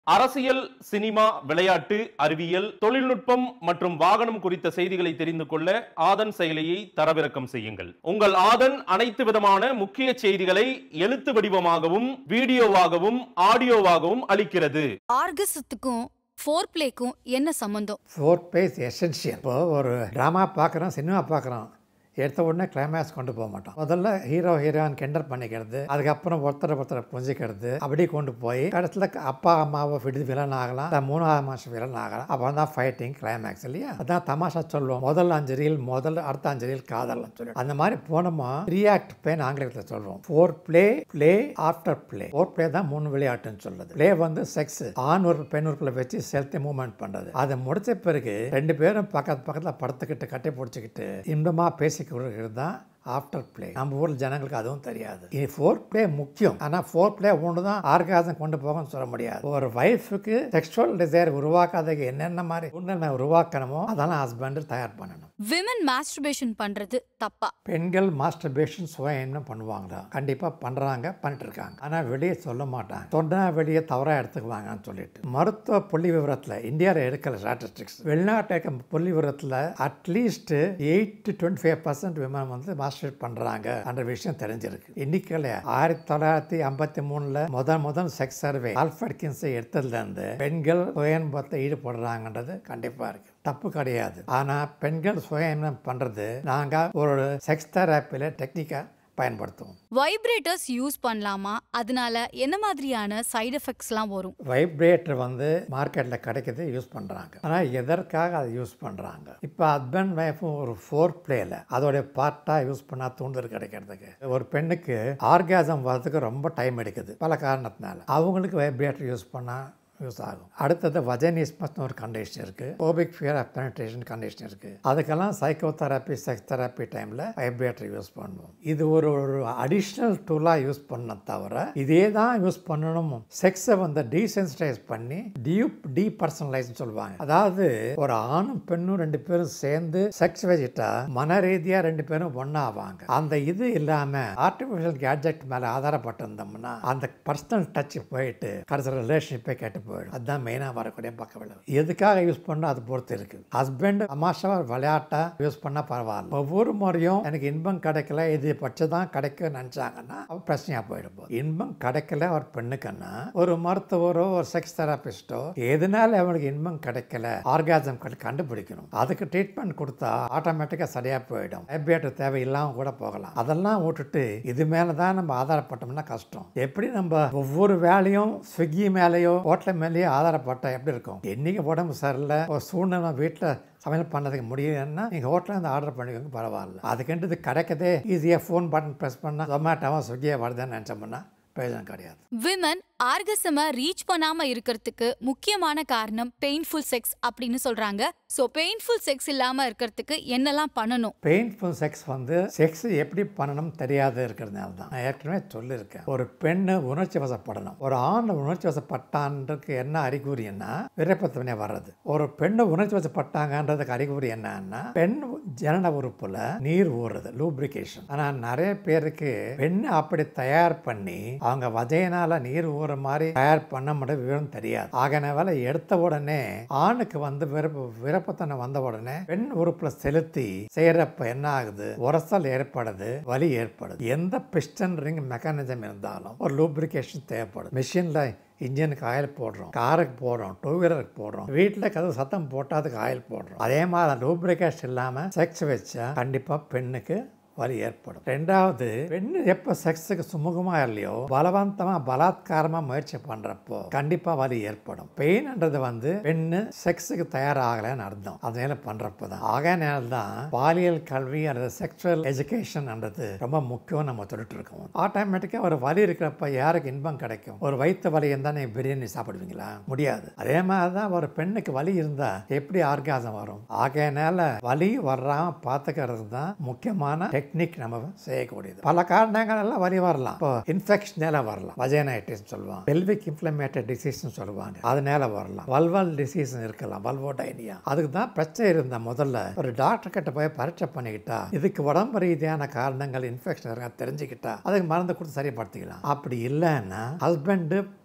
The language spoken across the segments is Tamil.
அரசியல் சினிமா விளையாட்டு அறிவியல் தொழில்நுட்பம் மற்றும் வாகனம் குறித்த செய்திகளை தெரிந்து கொள்ள ஆதன் செயலியை தரவிறக்கம் செய்யுங்கள் உங்கள் ஆதன் அனைத்து விதமான முக்கிய செய்திகளை எழுத்து வடிவமாகவும் வீடியோவாகவும் ஆடியோவாகவும் அளிக்கிறது ஆர்கசத்துக்கும் ஃபோர் பிளேக்கும் என்ன சம்பந்தம் ஃபோர் பேஸ் எசென்ஷியல் இப்போ ஒரு ட்ராமா பார்க்குறோம் சினிமா பார்க்குறோம் எடுத்த உடனே கிளைமேக்ஸ் கொண்டு போக மாட்டோம் முதல்ல ஹீரோ ஹீரோயின் கிண்டர் பண்ணிக்கிறது அதுக்கப்புறம் ஒருத்தரை ஒருத்தரை புரிஞ்சிக்கிறது அப்படி கொண்டு போய் கடைசியில் அப்பா அம்மாவை விடுதி வில்லன் ஆகலாம் இல்லை மூணாவது மாதம் வில்லன் ஆகலாம் அப்புறம் தான் ஃபைட்டிங் கிளைமேக்ஸ் இல்லையா அதான் தமாஷா சொல்லுவோம் முதல் அஞ்சு ரீல் முதல் அடுத்த அஞ்சு ரீல் காதல்னு சொல்லி அந்த மாதிரி போனோமா த்ரீ ஆக்ட் பேன் ஆங்கிலத்தில் சொல்லுவோம் foreplay play afterplay foreplay தான் மூணு விளையாட்டுன்னு சொல்லுது ப்ளே வந்து செக்ஸ் ஆண் ஒரு பெண் உறுப்பில் வச்சு செலுத்தி மூவ்மெண்ட் பண்ணுறது அதை முடிச்ச பிறகு ரெண்டு பேரும் பக்கத்து பக்கத்தில் படுத்துக்கிட்டு கட்டி பிடிச்சிக்கிட்டு இன்பமாக பேசிக்கிறது தான் ஆஃப்டர் ப்ளே நம்ம ஊரில் ஜனங்களுக்கு அதுவும் தெரியாது இது ஃபோர் ப்ளே முக்கியம் ஆனால் ஃபோர் ப்ளே ஒன்று தான் ஆர்காசம் கொண்டு போகணும்னு சொல்ல முடியாது ஒரு ஒய்ஃபுக்கு செக்ஷுவல் டிசைர் உருவாக்காததுக்கு என்னென்ன மாதிரி உன்னை உருவாக்கணுமோ அதெல்லாம் ஹஸ்பண்டு தயார் பண்ணணும் விமன் மாஸ்டர்பேஷன் பண்றது தப்பா பெண்கள் மாஸ்டர்பேஷன் சுயம் பண்ணுவாங்களா கண்டிப்பாக பண்ணுறாங்க பண்ணிட்டு இருக்காங்க ஆனால் வெளியே சொல்ல மாட்டாங்க சொன்னால் வெளியே தவறாக எடுத்துக்குவாங்கன்னு சொல்லிட்டு மருத்துவ புள்ளி விவரத்தில் இந்தியாவில் எடுக்கல ஸ்டாட்டிஸ்டிக்ஸ் வெளிநாட்டில் இருக்க புள்ளி விவரத்தில் at least eight to twenty five percent women வந்து மாஸ்டர் பண்ணுறாங்க என்ற விஷயம் தெரிஞ்சிருக்கு இன்னைக்கு ஆயிரத்தி தொள்ளாயிரத்தி ஐம்பத்தி மூணில் முதல் முதல் செக்ஸ் சர்வே ஆல்ஃபர்கின்ஸ் எடுத்ததுலேருந்து பெண்கள் சுயன்பத்தை ஈடுபடுறாங்கன்றது கண்டிப்பாக இருக்குது தப்பு கிடையாது ஆனால் பெண்கள் சுயம் பண்ணுறது நாங்கள் ஒரு செக்ஸ் தெராப்பியில் டெக்னிக்காக பயன்படுத்துவோம் வைப்ரேட்டர்ஸ் யூஸ் பண்ணலாமா அதனால என்ன மாதிரியான சைடு எஃபெக்ட்ஸ்லாம் வரும் வைப்ரேட்டர் வந்து மார்க்கெட்டில் கிடைக்குது யூஸ் பண்ணுறாங்க ஆனால் எதற்காக அதை யூஸ் பண்ணுறாங்க இப்போ ஹஸ்பண்ட் ஒய்ஃபும் ஒரு ஃபோர் பிளேயில் அதோடைய பார்ட்டாக யூஸ் பண்ணால் தூண்டுதல் கிடைக்கிறதுக்கு ஒரு பெண்ணுக்கு ஆர்காசம் வர்றதுக்கு ரொம்ப டைம் எடுக்குது பல காரணத்தினால அவங்களுக்கு வைப்ரேட்டர் யூஸ் பண்ணால் யூஸ் ஆகும் அடுத்தது வஜனிஸ்மஸ்னு ஒரு கண்டிஷன் இருக்குது phobic fear of penetration condition இருக்குது அதுக்கெல்லாம் சைக்கோ தெராப்பி செக்ஸ் தெராப்பி டைமில் வைப்ரேட்டர் யூஸ் பண்ணுவோம் இது ஒரு ஒரு அடிஷ்னல் டூலாக யூஸ் பண்ண தவிர இதே தான் யூஸ் பண்ணணும் செக்ஸை வந்து டீசென்சிடைஸ் பண்ணி டியூப் டீபர்சனலைஸ்னு சொல்லுவாங்க அதாவது ஒரு ஆணும் பெண்ணும் ரெண்டு பேரும் சேர்ந்து செக்ஸ் வச்சுட்டா மன ரீதியாக ரெண்டு பேரும் ஒன்றா ஆவாங்க அந்த இது இல்லாமல் ஆர்டிஃபிஷியல் கேட்ஜெக்ட் மேலே ஆதாரப்பட்டிருந்தோம்னா அந்த பர்சனல் டச் போயிட்டு கடைசி ரிலேஷன்ஷிப்பே கேட்டு போயிடும் அதுதான் மெயினாக வரக்கூடிய பக்க விளைவு எதுக்காக யூஸ் பண்ண அது பொறுத்து இருக்கு ஹஸ்பண்ட் அமாஷா விளையாட்டா யூஸ் பண்ணால் பரவாயில்ல ஒவ்வொரு முறையும் எனக்கு இன்பம் கிடைக்கல இது பட்ச தான் கிடைக்கும் நினச்சாங்கன்னா அவ பிரச்சனையாக போயிடும் போது இன்பம் கிடைக்கல ஒரு பெண்ணுக்குன்னா ஒரு மருத்துவரோ ஒரு செக்ஸ் தெராபிஸ்டோ எதனால அவனுக்கு இன்பம் கிடைக்கல ஆர்காசம் கண்டுபிடிக்கணும் அதுக்கு ட்ரீட்மெண்ட் கொடுத்தா ஆட்டோமேட்டிக்காக சரியாக போயிடும் ஹைபிரேட்டர் தேவை இல்லாமல் கூட போகலாம் அதெல்லாம் விட்டுட்டு இது மேலே தான் நம்ம ஆதாரப்பட்டோம்னா கஷ்டம் எப்படி நம்ம ஒவ்வொரு வேலையும் ஸ்விக்கி மேலேயோ ஹோட்டல் மேலேயோ ஆதாரப்பட்டா எப்படி இருக்கும் என்னைக்கு உடம்பு சரியில்லை ஒரு சூழ்நிலை வீட்டில் சமையல் பண்ணதுக்கு முடியலன்னா நீங்கள் ஹோட்டலில் இருந்து ஆர்டர் பண்ணிக்கோங்க பரவாயில்ல அதுக்குன்ட்டு இது கிடைக்கதே ஈஸியாக ஃபோன் பட்டன் ப்ரெஸ் பண்ணால் ஜொமேட்டோவோ ஸ்விக்கியோ வருதுன்னு நினச்சோம்னா பிரயோஜனம் கிடையாது விமன் ஆர்கசம ரீச் பண்ணாம இருக்கிறதுக்கு முக்கியமான காரணம் பெயின்ஃபுல் செக்ஸ் அப்படின்னு சொல்றாங்க சோ பெயின்ஃபுல் செக்ஸ் இல்லாம இருக்கிறதுக்கு என்னெல்லாம் பண்ணணும் பெயின்ஃபுல் செக்ஸ் வந்து செக்ஸ் எப்படி பண்ணணும் தெரியாத இருக்கிறதுனால தான் நான் ஏற்கனவே சொல்லியிருக்கேன் ஒரு பெண்ணு உணர்ச்சி வசப்படணும் ஒரு ஆண் உணர்ச்சி வசப்பட்டான்றதுக்கு என்ன அறிகுறின்னா விரைப்பத்தவனே வர்றது ஒரு பெண்ணு உணர்ச்சி வசப்பட்டாங்கன்றதுக்கு அறிகுறி என்னன்னா பெண் ஜனன உறுப்புல நீர் ஊறுறது லூப்ரிகேஷன் ஆனால் நிறைய பேருக்கு பெண்ணை அப்படி தயார் பண்ணி அவங்க வஜையினால நீர் ஊற மாதிரி தயார் பண்ண முடியும் விவரம் தெரியாது ஆகனவேல எடுத்த உடனே ஆணுக்கு வந்து விருப்ப விருப்பத்தனை வந்த உடனே பெண் உறுப்புல செலுத்தி செய்யறப்ப என்ன ஆகுது உரசல் ஏற்படுது வலி ஏற்படுது எந்த பிஸ்டன் ரிங் மெக்கானிசம் இருந்தாலும் ஒரு லூப்ரிகேஷன் தேவைப்படுது மிஷின்ல இன்ஜினுக்கு ஆயில் போடுறோம் காருக்கு போடுறோம் டூ வீலருக்கு போடுறோம் வீட்டில் கதவு சத்தம் போட்டால் அதுக்கு ஆயில் போடுறோம் அதே மாதிரி லூப்ரிகேஷன் இல்லாமல் செக்ஸ் வச்சா கண்டிப்பாக பெண்ணுக்கு வலி ஏற்படும் ரெண்டாவது பெண்ணு எப்போ செக்ஸுக்கு சுமூகமாக இல்லையோ பலவந்தமாக பலாத்காரமாக முயற்சி பண்ணுறப்போ கண்டிப்பாக வலி ஏற்படும் பெயின்ன்றது வந்து பெண்ணு செக்ஸுக்கு தயாராகலைன்னு அர்த்தம் அதனால பண்ணுறப்போ தான் ஆகையினால தான் பாலியல் கல்வி அல்லது செக்ஷுவல் எஜுகேஷன்ன்றது ரொம்ப முக்கியம் நம்ம சொல்லிட்டு இருக்கோம் ஆட்டோமேட்டிக்காக ஒரு வலி இருக்கிறப்ப யாருக்கு இன்பம் கிடைக்கும் ஒரு வயிற்று வலி இருந்தால் நீங்கள் பிரியாணி சாப்பிடுவீங்களா முடியாது அதே மாதிரி தான் ஒரு பெண்ணுக்கு வலி இருந்தால் எப்படி ஆர்காசம் வரும் ஆகையினால வலி வராமல் பார்த்துக்கிறது தான் முக்கியமான டெக்னிக் நம்ம செய்யக்கூடியது பல காரணங்கள் எல்லாம் வலி வரலாம் இப்போ இன்ஃபெக்ஷனால வரலாம் வஜைனைட்டிஸ் சொல்லுவாங்க பெல்விக் இன்ஃப்ளமேட்டட் டிசீஸ்னு சொல்லுவாங்க அதனால வரலாம் வல்வல் டிசீஸ் இருக்கலாம் வல்வோடைனியா அதுக்கு தான் பிரச்சனை இருந்தா முதல்ல ஒரு டாக்டர் கிட்ட போய் பரீட்சை பண்ணிக்கிட்டா இதுக்கு உடம்பு ரீதியான காரணங்கள் இன்ஃபெக்ஷன் இருக்கா தெரிஞ்சுக்கிட்டா அதுக்கு மருந்து கொடுத்து சரிப்படுத்திக்கலாம் அப்படி இல்லைன்னா ஹஸ்பண்டு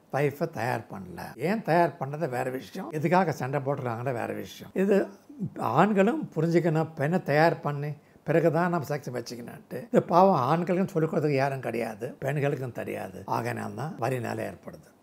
வைஃபை தயார் பண்ணல ஏன் தயார் பண்ணது வேற விஷயம் எதுக்காக சண்டை போட்டுருக்காங்கன்ற வேற விஷயம் இது ஆண்களும் புரிஞ்சுக்கணும் பெண்ணை தயார் பண்ணி பிறகு தான் நம்ம செக்ஸ் வச்சுக்கணுன்ட்டு இது பாவம் ஆண்களுக்கும் சொல்லிக் கொடுத்ததுக்கு யாரும் கிடையாது பெண்களுக்கும் தெரியாது ஆகையினால் தான் வரினால ஏற்படுது